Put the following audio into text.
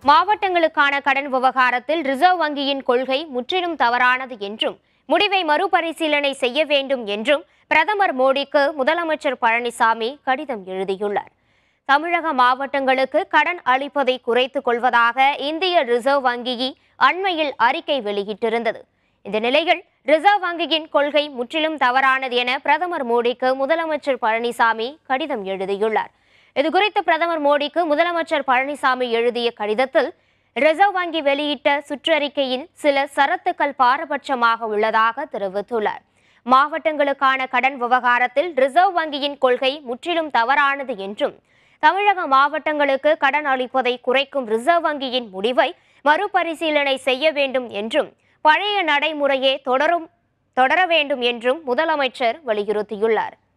மாவட்டங்களுக்கான கடன் விவகாரத்தில் ரிசர்வ் வங்கியின் கொள்கை முற்றிலும் தவறானது என்றும் முடிவை மறுபரிசீலனை செய்ய வேண்டும் என்றும் பிரதமர் மோடிக்கு முதலமைச்சர் பழனிசாமி கடிதம் எழுதியுள்ளார் தமிழக மாவட்டங்களுக்கு கடன் அளிப்பதை குறைத்துக் கொள்வதாக இந்திய ரிசர்வ் வங்கி அண்மையில் அறிக்கை வெளியிட்டிருந்தது இந்த நிலையில் ரிசர்வ் வங்கியின் கொள்கை முற்றிலும் தவறானது என பிரதமர் மோடிக்கு முதலமைச்சர் பழனிசாமி கடிதம் எழுதியுள்ளார் இதுகுறித்து பிரதமர் மோடிக்கு முதலமைச்சர் பழனிசாமி எழுதிய கடிதத்தில் ரிசர்வ் வங்கி வெளியிட்ட சுற்றறிக்கையில் சில சரத்துக்கள் பாரபட்சமாக உள்ளதாக தெரிவித்துள்ளார் மாவட்டங்களுக்கான கடன் விவகாரத்தில் ரிசர்வ் வங்கியின் கொள்கை முற்றிலும் தவறானது என்றும் தமிழக மாவட்டங்களுக்கு கடன் அளிப்பதை குறைக்கும் ரிசர்வ் வங்கியின் முடிவை மறுபரிசீலனை செய்ய வேண்டும் என்றும் பழைய நடைமுறையே தொடரும் தொடர வேண்டும் என்றும் முதலமைச்சர் வலியுறுத்தியுள்ளார்